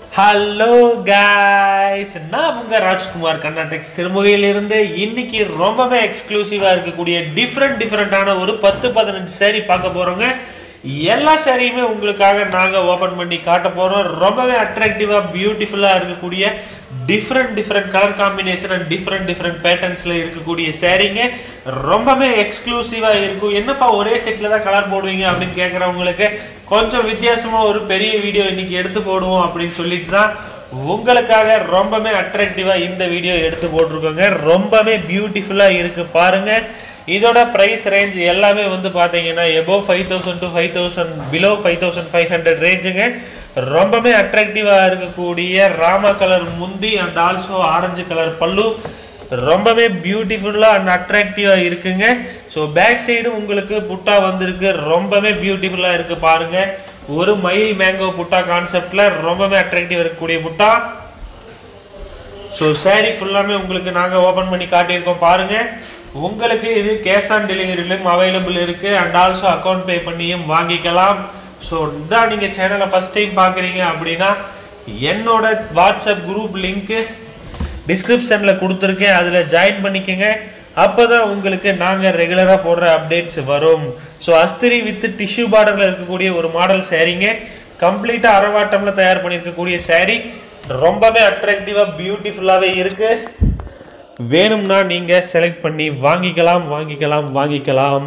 hello guys நான் உங்க ராஜ்குமார் கர்நாடக் சிறுமுகையிலிருந்து இன்னைக்கு ரொம்பவே எக்ஸ்க்ளூசிவா இருக்கக்கூடிய டிஃப்ரெண்ட் டிஃப்ரெண்டான ஒரு பத்து பதினஞ்சு saree பார்க்க போறோங்க எல்லா சாரியுமே உங்களுக்காக நாங்க ஓபன் பண்ணி காட்ட போறோம் ரொம்பவே அட்ராக்டிவா பியூட்டிஃபுல்லா இருக்கக்கூடிய different different colour combination and different different பேட்டர்ன்ஸ்ல இருக்கக்கூடிய சாரீங்க ரொம்பவே எக்ஸ்க்ளூசிவா இருக்கும் என்னப்பா ஒரே செட்ல தான் கலர் போடுவீங்க அப்படின்னு கேட்குறவங்களுக்கு கொஞ்சம் வித்தியாசமா ஒரு பெரிய வீடியோ இன்னைக்கு எடுத்து போடுவோம் அப்படின்னு சொல்லிட்டு தான் உங்களுக்காக ரொம்பவே அட்ராக்டிவா இந்த வீடியோ எடுத்து போட்டிருக்கோங்க ரொம்பவே பியூட்டிஃபுல்லா இருக்கு பாருங்க இதோட ப்ரைஸ் ரேஞ்ச் எல்லாமே வந்து பார்த்தீங்கன்னா above five thousand to five thousand below five thousand five hundred ரேஞ்சுங்க ரொம்பவே அட்ராக்டிவாக இருக்கக்கூடிய ராமா கலர் முந்தி and also orange colour pallu ரொம்பவே பியூட்டிஃபுல்லாக அண்ட் அட்ராக்டிவாக இருக்குங்க ஸோ பேக் சைடு உங்களுக்கு புட்டா வந்திருக்கு ரொம்பவே பியூட்டிஃபுல்லாக இருக்கு பாருங்க ஒரு மயில் மேங்கோ புட்டா கான்செப்ட்ல ரொம்பவே அட்ராக்டிவ் இருக்கக்கூடிய புட்டா ஸோ saree ஃபுல்லாமே உங்களுக்கு நாங்கள் ஓப்பன் பண்ணி காட்டியிருக்கோம் பாருங்க உங்களுக்கு இது கேஷ் ஆன் டெலிவரியிலும் அவைலபிள் இருக்கு அண்ட் ஆல்சோ அக்கௌண்ட் பே பண்ணியும் வாங்கிக்கலாம் ஸோ இதான் நீங்கள் சேனலை ஃபர்ஸ்ட் டைம் பார்க்குறீங்க அப்படின்னா என்னோட வாட்ஸ்அப் குரூப் லிங்க்கு டிஸ்கிரிப்ஷனில் கொடுத்துருக்கேன் அதில் ஜாயின் பண்ணிக்கோங்க அப்போ தான் உங்களுக்கு நாங்கள் ரெகுலராக போடுற அப்டேட்ஸ் வரும் ஸோ அஸ்திரி வித் டிஷ்யூ பார்டரில் இருக்கக்கூடிய ஒரு மாடல் சாரீங்க கம்ப்ளீட்டாக அரவாட்டமில் தயார் பண்ணியிருக்கக்கூடிய saree ரொம்பவே அட்ராக்டிவாக பியூட்டிஃபுல்லாகவே இருக்கு வேணும்னா நீங்கள் செலக்ட் பண்ணி வாங்கிக்கலாம் வாங்கிக்கலாம் வாங்கிக்கலாம்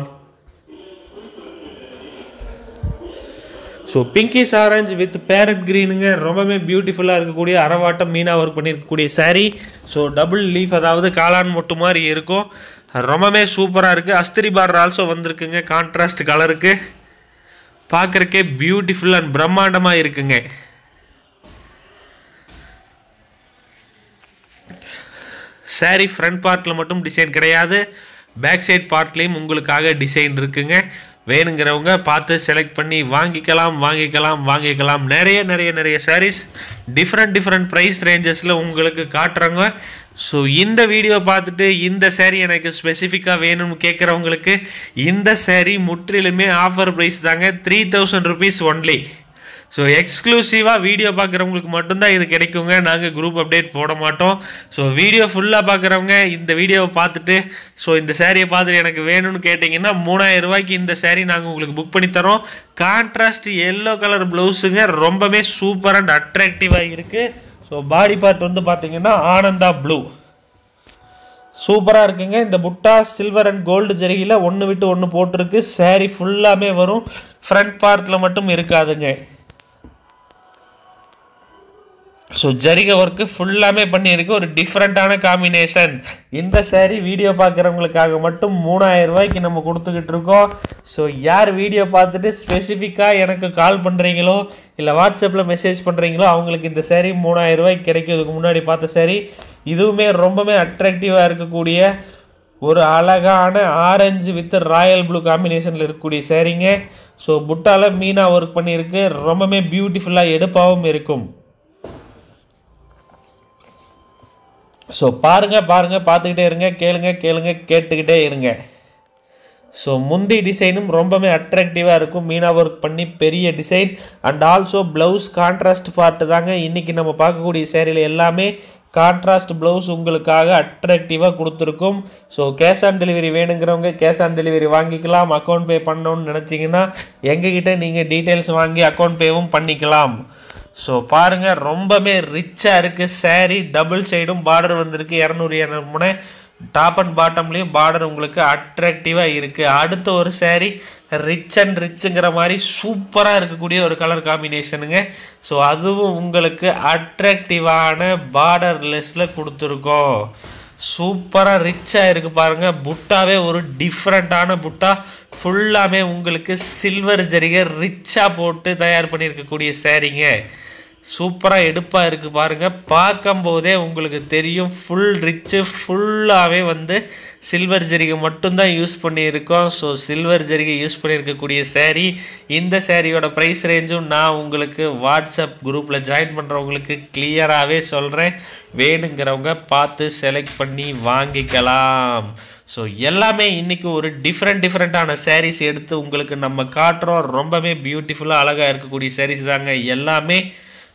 so pinkish orange with parrot க்ரீனுங்க ரொம்பவே பியூட்டிஃபுல்லாக இருக்கக்கூடிய அரவாட்டம் மீனா ஒர்க் பண்ணியிருக்கக்கூடிய saree ஸோ டபுள் லீஃப் அதாவது காளான் மொட்டு மாதிரி இருக்கும் ரொம்பவே சூப்பராக இருக்குது அஸ்திரி பார்டர் ஆல்சோ வந்திருக்குங்க கான்ட்ராஸ்ட் கலருக்கு பார்க்குறக்கே பியூட்டிஃபுல் அண்ட் பிரம்மாண்டமாக இருக்குங்க saree ஃப்ரண்ட் பார்ட்டில் மட்டும் டிசைன் கிடையாது பேக் சைட் பார்ட்லேயும் உங்களுக்காக டிசைன் இருக்குங்க வேணுங்கிறவங்க பார்த்து செலக்ட் பண்ணி வாங்கிக்கலாம் வாங்கிக்கலாம் வாங்கிக்கலாம் நிறைய நிறைய நிறைய sarees டிஃப்ரெண்ட் டிஃப்ரெண்ட் ப்ரைஸ் ரேஞ்சஸில் உங்களுக்கு காட்டுறாங்க ஸோ இந்த வீடியோ பார்த்துட்டு இந்த saree எனக்கு ஸ்பெசிஃபிக்காக வேணும்னு கேட்குறவங்களுக்கு இந்த saree முற்றிலுமே ஆஃபர் ப்ரைஸ் தாங்க three thousand rupees only so எக்ஸ்க்ளூசிவாக வீடியோ பார்க்குறவங்களுக்கு மட்டும்தான் இது கிடைக்குங்க நாங்கள் குரூப் அப்டேட் போட மாட்டோம் ஸோ வீடியோ ஃபுல்லாக பார்க்குறவங்க இந்த வீடியோவை பார்த்துட்டு ஸோ இந்த சேரீயை பார்த்துட்டு எனக்கு வேணும்னு கேட்டிங்கன்னா மூணாயிரம் ரூபாய்க்கு இந்த saree நாங்கள் உங்களுக்கு புக் பண்ணி தரோம் கான்ட்ராஸ்ட் எல்லோ கலர் ப்ளவுஸுங்க ரொம்பவே சூப்பர் அண்ட் அட்ராக்டிவாக இருக்குது ஸோ பாடி பார்ட் வந்து பார்த்தீங்கன்னா ஆனந்தா ப்ளூ சூப்பராக இருக்குங்க இந்த புட்டா சில்வர் அண்ட் கோல்டு ஜரிகையில் ஒன்று விட்டு ஒன்று போட்டிருக்கு saree ஃபுல்லாமே வரும் ஃப்ரண்ட் பார்ட்டில் மட்டும் இருக்காதுங்க ஸோ ஜரிகை ஒர்க்கு ஃபுல்லாமே பண்ணியிருக்கு ஒரு டிஃப்ரெண்ட்டான காம்பினேஷன் இந்த saree வீடியோ பார்க்குறவங்களுக்காக மட்டும் மூணாயிரம் ரூபாய்க்கு நம்ம கொடுத்துக்கிட்டு இருக்கோம் ஸோ யார் வீடியோ பார்த்துட்டு ஸ்பெசிஃபிக்காக எனக்கு கால் பண்ணுறீங்களோ இல்லை வாட்ஸ்அப்பில் மெசேஜ் பண்ணுறீங்களோ அவங்களுக்கு இந்த saree மூணாயிரம் ரூபாய்க்கு கிடைக்கும் இதுக்கு முன்னாடி பார்த்த saree இதுவுமே ரொம்பவே அட்ராக்டிவாக இருக்கக்கூடிய ஒரு அழகான ஆரஞ்சு வித் ராயல் ப்ளூ காம்பினேஷனில் இருக்கக்கூடிய சேரீங்க ஸோ புட்டால மீனா ஒர்க் பண்ணியிருக்கு ரொம்பவே பியூட்டிஃபுல்லாக எடுப்பாகவும் இருக்கும் ஸோ பாருங்க பாருங்க பார்த்துக்கிட்டே இருங்க கேளுங்க கேளுங்க கேட்டுக்கிட்டே இருங்க ஸோ முந்தி டிசைனும் ரொம்பவே அட்ராக்டிவாக இருக்கும் மீனா ஒர்க் பண்ணி பெரிய design and also blouse contrast part தாங்க இன்றைக்கி நம்ம பார்க்கக்கூடிய சேரீல எல்லாமே கான்ட்ராஸ்ட் ப்ளவுஸ் உங்களுக்காக அட்ராக்டிவாக கொடுத்துருக்கும் ஸோ கேஷ் ஆன் டெலிவரி வேணுங்கிறவங்க கேஷ் ஆன் டெலிவரி வாங்கிக்கலாம் அக்கௌண்ட் பே பண்ணணும்னு நினச்சிங்கன்னா எங்ககிட்ட நீங்கள் டீட்டெயில்ஸ் வாங்கி அக்கௌண்ட் பேவும் பண்ணிக்கலாம் ஸோ பாருங்கள் ரொம்பவே ரிச்சாக இருக்குது saree டபுள் சைடும் பார்டர் வந்திருக்கு இரநூறு இரநூறு டாப் அண்ட் பாட்டம்லேயும் பார்டர் உங்களுக்கு அட்ராக்டிவாக இருக்குது அடுத்த ஒரு saree ரிச் அண்ட் ரிச்சுங்கிற மாதிரி சூப்பராக இருக்கக்கூடிய ஒரு கலர் காம்பினேஷனுங்க ஸோ அதுவும் உங்களுக்கு அட்ராக்டிவான பார்டர் லெஸ்ஸில் கொடுத்துருக்கோம் சூப்பராக ரிச்சாக இருக்குது பாருங்கள் புட்டாவே ஒரு டிஃப்ரெண்ட்டான புட்டா ஃபுல்லாமே உங்களுக்கு சில்வர் ஜரிகை ரிச்சாக போட்டு தயார் பண்ணியிருக்கக்கூடிய சாரீங்க சூப்பராக எடுப்பாக இருக்குது பாருங்கள் பார்க்கும்போதே உங்களுக்கு தெரியும் ஃபுல் ரிச்சு ஃபுல்லாகவே வந்து சில்வர் ஜரிகை மட்டும்தான் யூஸ் பண்ணியிருக்கோம் ஸோ சில்வர் ஜரிகை யூஸ் பண்ணியிருக்கக்கூடிய saree இந்த சேரீயோட ப்ரைஸ் ரேஞ்சும் நான் உங்களுக்கு வாட்ஸ்அப் குரூப்பில் ஜாயின் பண்ணுறவங்களுக்கு கிளியராகவே சொல்கிறேன் வேணுங்கிறவங்க பார்த்து செலக்ட் பண்ணி வாங்கிக்கலாம் ஸோ எல்லாமே இன்றைக்கி ஒரு டிஃப்ரெண்ட் டிஃப்ரெண்ட்டான sarees எடுத்து உங்களுக்கு நம்ம காட்டுறோம் ரொம்பவே பியூட்டிஃபுல்லாக அழகாக இருக்கக்கூடிய sarees தாங்க எல்லாமே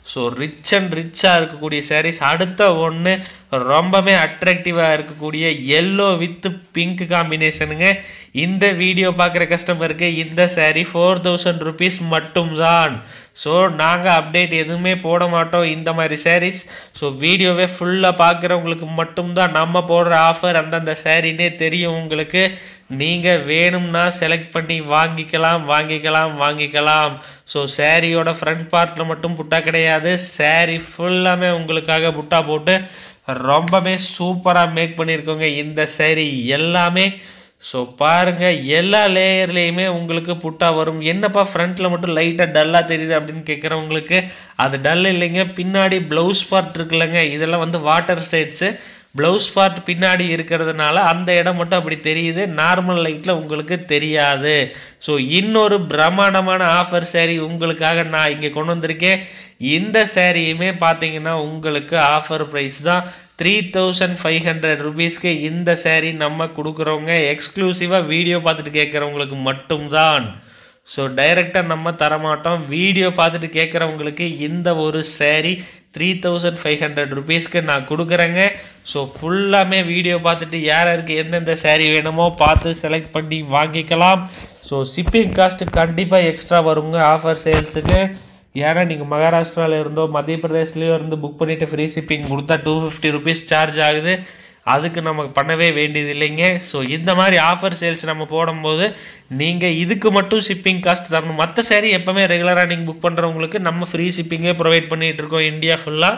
ஸோ ரிச் அண்ட் ரிச்சாக இருக்கக்கூடிய sarees அடுத்த ஒன்று ரொம்பவே அட்ராக்டிவாக இருக்கக்கூடிய எல்லோ வித் பிங்க் காம்பினேஷனுங்க இந்த வீடியோ பார்க்குற கஸ்டமருக்கு இந்த saree ஃபோர் தௌசண்ட் ருபீஸ் மட்டும்தான் ஸோ நாங்கள் அப்டேட் எதுவுமே போட மாட்டோம் இந்த மாதிரி sarees ஸோ வீடியோவே ஃபுல்லாக பார்க்குறவங்களுக்கு மட்டும்தான் நம்ம போடுற ஆஃபர் அந்தந்த சாரின்னே தெரியும் உங்களுக்கு நீங்கள் வேணும்னா செலக்ட் பண்ணி வாங்கிக்கலாம் வாங்கிக்கலாம் வாங்கிக்கலாம் ஸோ சாரியோட ஃப்ரண்ட் பார்ட்டில் மட்டும் புட்டா கிடையாது saree ஃபுல்லாமே உங்களுக்காக புட்டா போட்டு ரொம்பவே சூப்பராக மேக் பண்ணியிருக்கோங்க இந்த saree எல்லாமே ஸோ பாருங்க எல்லா லேயர்லேயுமே உங்களுக்கு புட்டா வரும் என்னப்பா ஃப்ரண்ட்டில் மட்டும் லைட்டாக டல்லாக தெரியுது அப்படின்னு கேட்குறவங்களுக்கு அது டல் இல்லைங்க பின்னாடி ப்ளவுஸ் பார்ட் இருக்குல்லங்க இதெல்லாம் வந்து வாட்டர் சைட்ஸு ப்ளவுஸ் பார்ட் பின்னாடி இருக்கிறதுனால அந்த இடம் மட்டும் அப்படி தெரியுது நார்மல் லைட்டில் உங்களுக்கு தெரியாது ஸோ இன்னொரு பிரம்மாண்டமான ஆஃபர் saree உங்களுக்காக நான் இங்கே கொண்டு வந்திருக்கேன் இந்த சாரியுமே பார்த்தீங்கன்னா உங்களுக்கு ஆஃபர் ப்ரைஸ் தான் த்ரீ தௌசண்ட் ஃபைவ் ஹண்ட்ரட் ருபீஸ்க்கு இந்த saree நம்ம கொடுக்குறவங்க எக்ஸ்க்ளூசிவாக வீடியோ பார்த்துட்டு கேட்குறவங்களுக்கு மட்டும்தான் ஸோ டைரெக்டாக நம்ம தரமாட்டோம் வீடியோ பார்த்துட்டு கேட்குறவங்களுக்கு இந்த ஒரு saree three thousand five hundred ருபீஸ்க்கு நான் கொடுக்குறேங்க ஸோ ஃபுல்லாமே வீடியோ பார்த்துட்டு யார் யாருக்கு எந்தெந்த saree வேணுமோ பார்த்து செலக்ட் பண்ணி வாங்கிக்கலாம் ஸோ ஷிப்பிங் காஸ்ட்டு கண்டிப்பாக எக்ஸ்ட்ரா வருங்க ஆஃபர் சேல்ஸுக்கு ஏன்னா நீங்கள் மகாராஷ்டிராவில் இருந்தோ மத்திய பிரதேஷ்லேயோ இருந்து புக் பண்ணிவிட்டு ஃப்ரீ ஷிப்பிங் கொடுத்தா டூ ஃபிஃப்டி ருபீஸ் சார்ஜ் ஆகுது அதுக்கு நமக்கு பண்ணவே வேண்டியது இல்லைங்க ஸோ இந்த மாதிரி ஆஃபர் சேல்ஸ் நம்ம போடும்போது நீங்கள் இதுக்கு மட்டும் ஷிப்பிங் காஸ்ட் தரணும் மற்ற சேரீ எப்போவுமே ரெகுலராக நீங்கள் புக் பண்ணுறவங்களுக்கு நம்ம ஃப்ரீ ஷிப்பிங்கே ப்ரொவைட் பண்ணிகிட்டு இருக்கோம் இந்தியா ஃபுல்லாக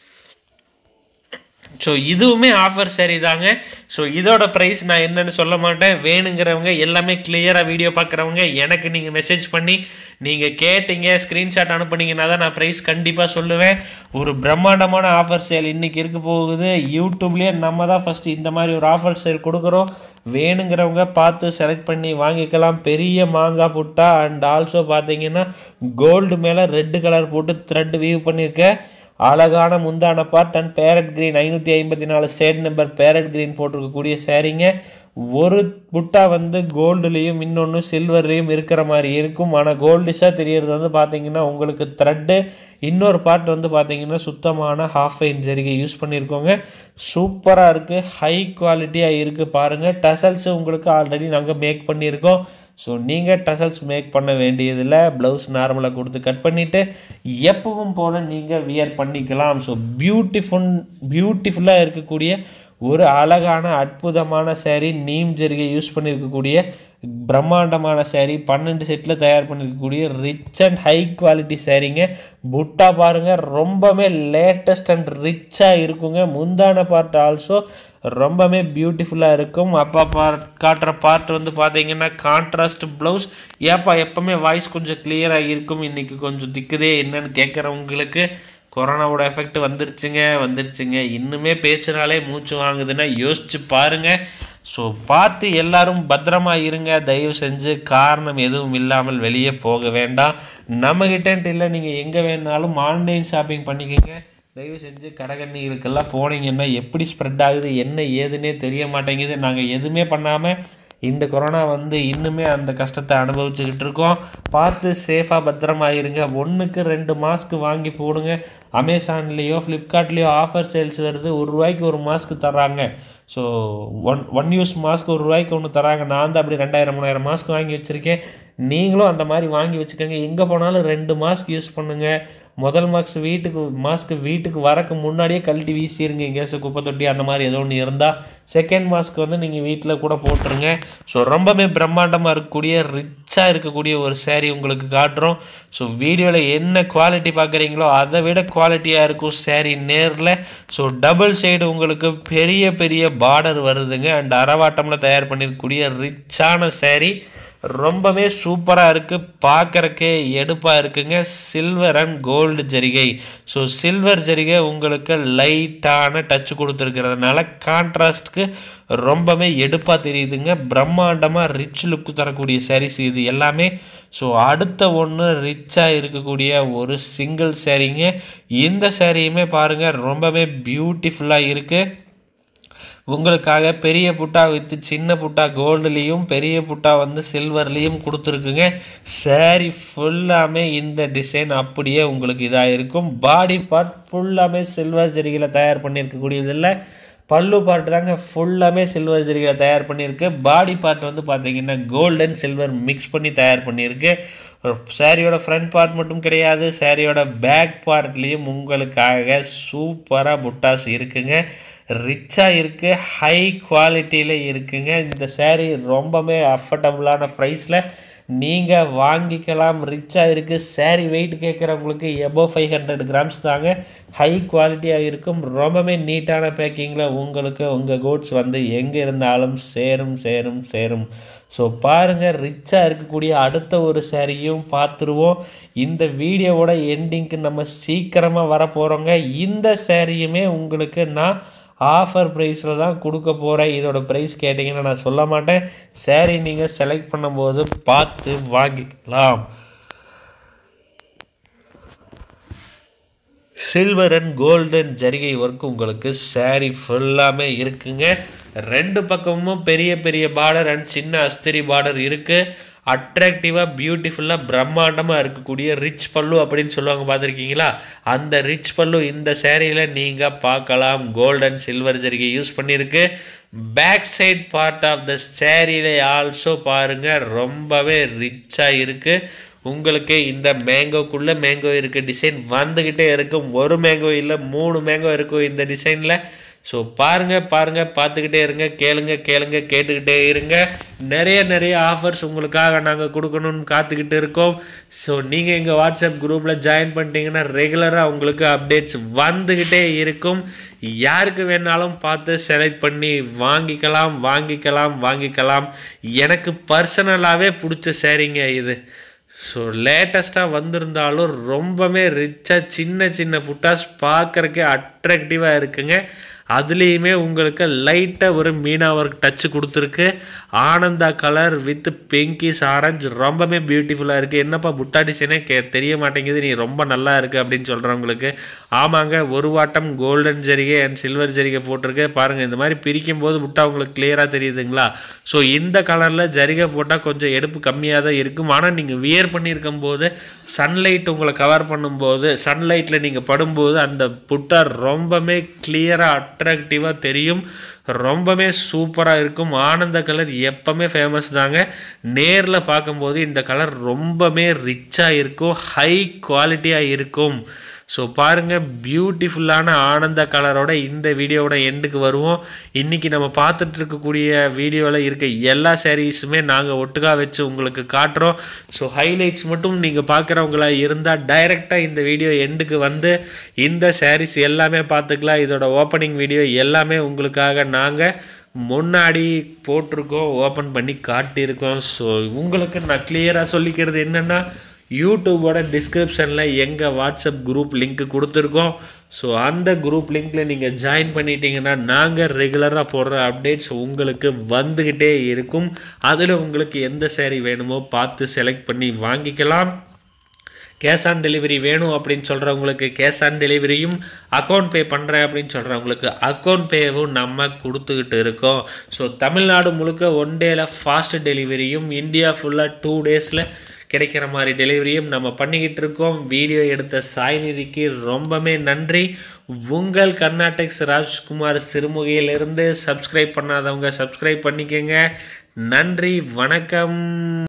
ஸோ இதுவுமே ஆஃபர் சரி தாங்க ஸோ இதோட ப்ரைஸ் நான் என்னன்னு சொல்ல மாட்டேன் வேணுங்கிறவங்க எல்லாமே கிளியராக வீடியோ பார்க்குறவங்க எனக்கு நீங்கள் மெசேஜ் பண்ணி நீங்கள் கேட்டீங்க ஸ்க்ரீன்ஷாட் அனுப்புனீங்கன்னா தான் நான் ப்ரைஸ் கண்டிப்பாக சொல்லுவேன் ஒரு பிரம்மாண்டமான ஆஃபர் சேல் இன்றைக்கி இருக்க போகுது யூடியூப்லேயே நம்ம தான் ஃபஸ்ட்டு இந்த மாதிரி ஒரு ஆஃபர் சேல் கொடுக்குறோம் வேணுங்கிறவங்க பார்த்து செலக்ட் பண்ணி வாங்கிக்கலாம் பெரிய மாங்காய் புட்டா அண்ட் ஆல்சோ பார்த்தீங்கன்னா கோல்டு மேலே ரெட்டு கலர் போட்டு த்ரெட் வீவ் பண்ணியிருக்கேன் அழகான முந்தான பார்ட் அண்ட் பேரட் கிரீன் ஐநூற்றி ஐம்பத்தி நாலு ஷேட் நம்பர் பேரட் கிரீன் போட்டிருக்கக்கூடிய சேரீங்க ஒரு புட்டா வந்து கோல்டுலேயும் இன்னொன்று சில்வர்லேயும் இருக்கிற மாதிரி இருக்கும் ஆனால் கோல்டிஷாக தெரியறது வந்து பார்த்தீங்கன்னா உங்களுக்கு த்ரெட்டு இன்னொரு பார்ட் வந்து பார்த்தீங்கன்னா சுத்தமான ஹாஃப் ஐன் ஜரிகை யூஸ் பண்ணியிருக்கோங்க சூப்பராக இருக்குது ஹை குவாலிட்டியாக இருக்குது பாருங்கள் டசல்ஸ் உங்களுக்கு ஆல்ரெடி நாங்கள் மேக் பண்ணியிருக்கோம் ஸோ நீங்கள் டசல்ஸ் மேக் பண்ண வேண்டியதில்லை ப்ளவுஸ் நார்மலாக கொடுத்து கட் பண்ணிவிட்டு எப்பவும் போல் நீங்கள் வியர் பண்ணிக்கலாம் ஸோ பியூட்டிஃபுல் பியூட்டிஃபுல்லாக இருக்கக்கூடிய ஒரு அழகான அற்புதமான saree நீம் ஜரிகை யூஸ் பண்ணியிருக்கக்கூடிய பிரம்மாண்டமான saree பன்னெண்டு செட்டில் தயார் பண்ணியிருக்கக்கூடிய ரிச் அண்ட் ஹை குவாலிட்டி சாரீங்க புட்டா பாருங்கள் ரொம்பவே லேட்டஸ்ட் அண்ட் ரிச்சாக இருக்குங்க முந்தான பார்ட் ஆல்சோ ரொம்பவே பியூட்டிஃபுல்லாக இருக்கும் அப்பா பார்ட் காட்டுற பார்ட் வந்து பார்த்தீங்கன்னா கான்ட்ராஸ்ட் ப்ளவுஸ் ஏப்பா எப்போவுமே வாய்ஸ் கொஞ்சம் கிளியராக இருக்கும் இன்றைக்கி கொஞ்சம் திக்குதே என்னன்னு கேட்குறவங்களுக்கு கொரோனாவோட எஃபெக்ட் வந்துருச்சுங்க வந்துருச்சுங்க இன்னுமே பேச்சுனாலே மூச்சு வாங்குதுன்னா யோசிச்சு பாருங்க ஸோ பார்த்து எல்லாரும் பத்திரமா இருங்க தயவு செஞ்சு காரணம் எதுவும் இல்லாமல் வெளியே போக வேண்டாம் நம்மகிட்டன்ட்டு இல்லை நீங்கள் எங்கே வேணாலும் ஆன்லைன் ஷாப்பிங் பண்ணிக்கோங்க தயவு செஞ்சு கடைகண்ணிகளுக்கெல்லாம் போனீங்கன்னா எப்படி ஸ்ப்ரெட் ஆகுது என்ன ஏதுன்னே தெரிய மாட்டேங்குது நாங்கள் எதுவுமே பண்ணாமல் இந்த கொரோனா வந்து இன்னுமே அந்த கஷ்டத்தை அனுபவிச்சுக்கிட்டு இருக்கோம் பார்த்து சேஃபாக பத்திரமா இருங்க ஒன்றுக்கு ரெண்டு மாஸ்க் வாங்கி போடுங்க அமேசான்லேயோ ஃப்ளிப்கார்ட்லேயோ ஆஃபர் சேல்ஸ் வருது ஒரு ரூபாய்க்கு ஒரு மாஸ்க் தர்றாங்க so one one use mask ஒரு ரூபாய்க்கு ஒன்று தராங்க நான் தான் அப்படி ரெண்டாயிரம் மூணாயிரம் மாஸ்க் வாங்கி வச்சுருக்கேன் நீங்களும் அந்த மாதிரி வாங்கி வச்சுக்கோங்க எங்கே போனாலும் ரெண்டு மாஸ்க் யூஸ் பண்ணுங்கள் முதல் மாஸ்க் வீட்டுக்கு மாஸ்க் வீட்டுக்கு வரக்கு முன்னாடியே கழட்டி வீசிடுங்க எங்கேயாச்சும் குப்பை தொட்டி அந்த மாதிரி ஏதோ ஒன்று இருந்தால் செகண்ட் மாஸ்க் வந்து நீங்கள் வீட்டில் கூட போட்டுருங்க ஸோ ரொம்பவே பிரம்மாண்டமாக இருக்கக்கூடிய ரிச்சாக இருக்கக்கூடிய ஒரு saree உங்களுக்கு காட்டுறோம் ஸோ வீடியோவில் என்ன குவாலிட்டி பார்க்குறீங்களோ அதை விட குவாலிட்டியாக இருக்கும் saree நேரில் ஸோ டபுள் சைடு உங்களுக்கு பெரிய பெரிய பார்டர் வருதுங்க அண்ட் அரவாட்டமில் தயார் பண்ணியிருக்கக்கூடிய ரிச்சான saree ரொம்பவே சூப்பராக இருக்குது பார்க்குறக்கே எடுப்பாக இருக்குங்க சில்வர் அண்ட் கோல்டு ஜரிகை ஸோ சில்வர் ஜரிகை உங்களுக்கு லைட்டான டச் கொடுத்துருக்கிறதுனால கான்ட்ராஸ்ட்க்கு ரொம்பவே எடுப்பாக தெரியுதுங்க பிரம்மாண்டமாக ரிச் லுக் தரக்கூடிய sarees இது எல்லாமே ஸோ அடுத்த ஒன்று ரிச்சாக இருக்கக்கூடிய ஒரு சிங்கிள் சாரீங்க இந்த சாரியுமே பாருங்கள் ரொம்பவே பியூட்டிஃபுல்லாக இருக்குது உங்களுக்காக பெரிய புட்டா வித்து சின்ன புட்டா கோல்டுலேயும் பெரிய புட்டா வந்து சில்வர்லேயும் கொடுத்துருக்குங்க saree ஃபுல்லாமே இந்த டிசைன் அப்படியே உங்களுக்கு இதாக இருக்கும் பாடி பார்ட் ஃபுல்லாமே சில்வர் ஜரிகையில் தயார் பண்ணியிருக்கக்கூடியதில்லை பல்லு பார்ட் தாங்க ஃபுல்லாமே சில்வர் ஜரிகையில் தயார் பண்ணியிருக்கு பாடி பார்ட் வந்து பார்த்தீங்கன்னா கோல்டன் சில்வர் மிக்ஸ் பண்ணி தயார் பண்ணியிருக்கு சாரியோட ஃப்ரண்ட் பார்ட் மட்டும் கிடையாது சாரியோட பேக் பார்ட்லேயும் உங்களுக்காக சூப்பராக புட்டாஸ் இருக்குங்க ரிச்சாக இருக்குது ஹை குவாலிட்டியில் இருக்குங்க இந்த saree ரொம்பவே அஃபர்டபுளான ப்ரைஸில் நீங்கள் வாங்கிக்கலாம் ரிச்சாக இருக்குது saree வெயிட் கேட்குறவங்களுக்கு எபோ ஃபைவ் ஹண்ட்ரட் கிராம்ஸ் தாங்க ஹை குவாலிட்டியாக இருக்கும் ரொம்பவே நீட்டான பேக்கிங்கில் உங்களுக்கு உங்கள் கோட்ஸ் வந்து எங்கே இருந்தாலும் சேரும் சேரும் சேரும் ஸோ பாருங்கள் ரிச்சாக இருக்கக்கூடிய அடுத்த ஒரு சேரீயும் பார்த்துருவோம் இந்த வீடியோவோட எண்டிங்க்கு நம்ம சீக்கிரமாக வர போகிறோங்க இந்த சேரீயுமே உங்களுக்கு நான் ஆஃபர் ப்ரைஸில் தான் கொடுக்க போகிறேன் இதோட ப்ரைஸ் கேட்டிங்கன்னா நான் சொல்ல மாட்டேன் சேரீ நீங்கள் செலக்ட் பண்ணும்போது பார்த்து வாங்கிக்கலாம் சில்வர் அண்ட் கோல்டன் ஜரிகை ஒர்க் உங்களுக்கு saree ஃபுல்லாமே இருக்குங்க ரெண்டு பக்கமும் பெரிய பெரிய பார்டர் அண்ட் சின்ன அஸ்திரி பார்டர் இருக்குது அட்ராக்டிவாக பியூட்டிஃபுல்லாக பிரம்மாண்டமாக இருக்கக்கூடிய ரிச் பல்லு அப்படின்னு சொல்லுவாங்க பார்த்துருக்கீங்களா அந்த ரிச் பல்லு இந்த சேரீயில் நீங்கள் பார்க்கலாம் கோல்டன் சில்வர் ஜரிகை யூஸ் பண்ணியிருக்கு back side part of the சேரீல ஆல்சோ பாருங்கள் ரொம்பவே ரிச்சாக இருக்குது உங்களுக்கு இந்த மேங்கோக்குள்ளே மேங்கோ இருக்க டிசைன் வந்துக்கிட்டே இருக்கும் ஒரு மேங்கோ இல்லை மூணு மேங்கோ இருக்கும் இந்த டிசைனில் ஸோ பாருங்கள் பாருங்கள் பார்த்துக்கிட்டே இருங்க கேளுங்க கேளுங்க கேட்டுக்கிட்டே இருங்க நிறைய நிறைய ஆஃபர்ஸ் உங்களுக்காக நாங்கள் கொடுக்கணும்னு காத்துக்கிட்டு இருக்கோம் ஸோ நீங்கள் எங்கள் வாட்ஸ்அப் குரூப்பில் ஜாயின் பண்ணிட்டீங்கன்னா ரெகுலராக உங்களுக்கு அப்டேட்ஸ் வந்துக்கிட்டே இருக்கும் யாருக்கு வேணாலும் பார்த்து செலக்ட் பண்ணி வாங்கிக்கலாம் வாங்கிக்கலாம் வாங்கிக்கலாம் எனக்கு பர்சனலாகவே பிடிச்ச சேரீங்க இது ஸோ லேட்டஸ்ட்டாக வந்திருந்தாலும் ரொம்பவே ரிச்சாக சின்ன சின்ன புட்டாஸ் பார்க்குறக்கே அட்ராக்டிவாக இருக்குங்க அதுலேயுமே உங்களுக்கு லைட்டாக ஒரு மீனா ஒர்க் டச்சு கொடுத்துருக்கு ஆனந்தா கலர் வித் பிங்கிஸ் ஆரஞ்சு ரொம்பவே பியூட்டிஃபுல்லாக இருக்குது என்னப்பா புட்டா டிசைனே கே தெரிய மாட்டேங்குது நீ ரொம்ப நல்லா இருக்குது அப்படின்னு சொல்கிறவங்களுக்கு ஆமாங்க ஒரு வாட்டம் கோல்டன் ஜரிகை அண்ட் சில்வர் ஜரிகை போட்டிருக்கு பாருங்கள் இந்த மாதிரி பிரிக்கும் போது புட்டா உங்களுக்கு கிளியராக தெரியுதுங்களா ஸோ இந்த கலரில் ஜரிகை போட்டால் கொஞ்சம் எடுப்பு கம்மியாக தான் இருக்கும் ஆனால் நீங்கள் வியர் பண்ணியிருக்கும் போது சன்லைட் உங்களை கவர் பண்ணும்போது சன்லைட்டில் நீங்கள் படும்போது அந்த புட்டா ரொம்பவே கிளியராக அட்ராக்டிவாக தெரியும் ரொம்பவே சூப்பராக இருக்கும் ஆனந்த கலர் எப்பவுமே ஃபேமஸ் தாங்க நேரில் பார்க்கும்போது இந்த கலர் ரொம்பவே ரிச்சாக இருக்கும் ஹை குவாலிட்டியாக இருக்கும் ஸோ பாருங்கள் பியூட்டிஃபுல்லான ஆனந்த கலரோட இந்த வீடியோவோட எண்டுக்கு வருவோம் இன்றைக்கி நம்ம பார்த்துட்டு இருக்கக்கூடிய வீடியோவில் இருக்க எல்லா சாரீஸுமே நாங்கள் ஒட்டுக்கா வச்சு உங்களுக்கு காட்டுறோம் ஸோ ஹைலைட்ஸ் மட்டும் நீங்கள் பார்க்குறவங்களா இருந்தால் டைரெக்டாக இந்த வீடியோ எண்டுக்கு வந்து இந்த சாரீஸ் எல்லாமே பார்த்துக்கலாம் இதோட ஓப்பனிங் வீடியோ எல்லாமே உங்களுக்காக நாங்கள் முன்னாடி போட்டிருக்கோம் ஓப்பன் பண்ணி காட்டியிருக்கோம் ஸோ உங்களுக்கு நான் கிளியராக சொல்லிக்கிறது என்னென்னா யூடியூபோட டிஸ்கிரிப்ஷனில் எங்கள் வாட்ஸ்அப் குரூப் லிங்க் கொடுத்துருக்கோம் ஸோ அந்த குரூப் லிங்க்கில் நீங்கள் ஜாயின் பண்ணிட்டீங்கன்னா நாங்கள் ரெகுலராக போடுற அப்டேட்ஸ் உங்களுக்கு வந்துக்கிட்டே இருக்கும் அதில் உங்களுக்கு எந்த சேரீ வேணுமோ பார்த்து செலக்ட் பண்ணி வாங்கிக்கலாம் கேஷ் ஆன் டெலிவரி வேணும் அப்படின்னு சொல்கிறவங்களுக்கு கேஷ் ஆன் டெலிவரியும் அக்கௌண்ட் பே பண்ணுறேன் அப்படின்னு சொல்கிறவங்களுக்கு அக்கௌண்ட் பேவும் நம்ம கொடுத்துக்கிட்டு இருக்கோம் ஸோ தமிழ்நாடு முழுக்க ஒன் டேயில் ஃபாஸ்ட் டெலிவரியும் இந்தியா ஃபுல்லாக டூ டேஸில் கிடைக்கிற மாதிரி டெலிவரியும் நம்ம பண்ணிக்கிட்டு இருக்கோம் வீடியோ எடுத்த சாய்நிதிக்கு ரொம்பவே நன்றி உங்கள் கர்நாடெக்ஸ் ராஜ்குமார் சிறுமுகையிலிருந்து சப்ஸ்கிரைப் பண்ணாதவங்க சப்ஸ்கிரைப் பண்ணிக்கோங்க நன்றி வணக்கம்